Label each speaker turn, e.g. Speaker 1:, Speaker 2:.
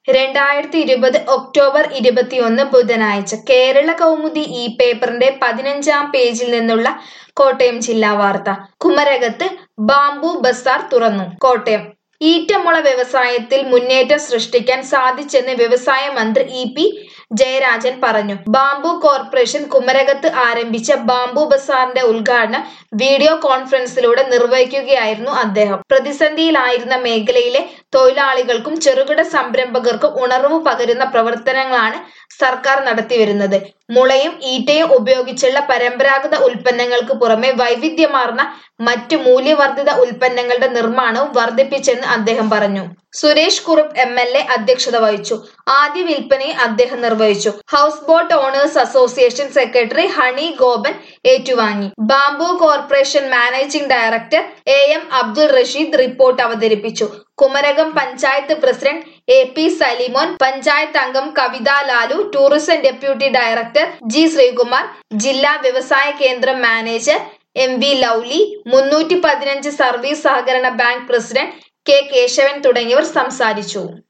Speaker 1: രണ്ടായിരത്തി ഇരുപത് ഒക്ടോബർ ഇരുപത്തിയൊന്ന് ബുധനാഴ്ച കേരള കൗമുദി ഈ പേപ്പറിന്റെ പതിനഞ്ചാം പേജിൽ നിന്നുള്ള കോട്ടയം ജില്ലാ വാർത്ത കുമരകത്ത് ബാംബു ബസാർ തുറന്നു കോട്ടയം ഈറ്റമുള വ്യവസായത്തിൽ മുന്നേറ്റം സൃഷ്ടിക്കാൻ സാധിച്ചെന്ന് വ്യവസായ മന്ത്രി ഇ പി ജയരാജൻ പറഞ്ഞു ബാംബു കോർപ്പറേഷൻ കുമരകത്ത് ആരംഭിച്ച ബാംബു ബസാറിന്റെ ഉദ്ഘാടനം വീഡിയോ കോൺഫറൻസിലൂടെ നിർവഹിക്കുകയായിരുന്നു അദ്ദേഹം പ്രതിസന്ധിയിലായിരുന്ന മേഖലയിലെ തൊഴിലാളികൾക്കും ചെറുകിട സംരംഭകർക്കും ഉണർവ് പകരുന്ന പ്രവർത്തനങ്ങളാണ് സർക്കാർ നടത്തിവരുന്നത് മുളയും ഈറ്റയും ഉപയോഗിച്ചുള്ള പരമ്പരാഗത ഉൽപ്പന്നങ്ങൾക്ക് പുറമെ വൈവിധ്യമാർന്ന മറ്റു മൂല്യവർദ്ധിത ഉൽപ്പന്നങ്ങളുടെ നിർമ്മാണവും വർദ്ധിപ്പിച്ചെന്ന് അദ്ദേഹം പറഞ്ഞു Suresh Kurup M L A അധ്യക്ഷത വഹിച്ചു ആദ്യ വിൽപ്പനയും അദ്ദേഹം നിർവഹിച്ചു house boat owners association secretary Honey Gopan ഏറ്റുവാങ്ങി bamboo corporation managing director A M Abdul Rasheed report അവതരിപ്പിച്ചു Kumarakom panchayat president A P Salimon panchayat അംഗം Kavitha Lalu tourism deputy director G Sreekumar ജില്ലാ വ്യവസായ കേന്ദ്രം മാനേജർ എം വി ലൗലി മുന്നൂറ്റി പതിനഞ്ച് സർവീസ് സഹകരണ ബാങ്ക് പ്രസിഡന്റ് കെ കേശവൻ തുടങ്ങിയവർ സംസാരിച്ചു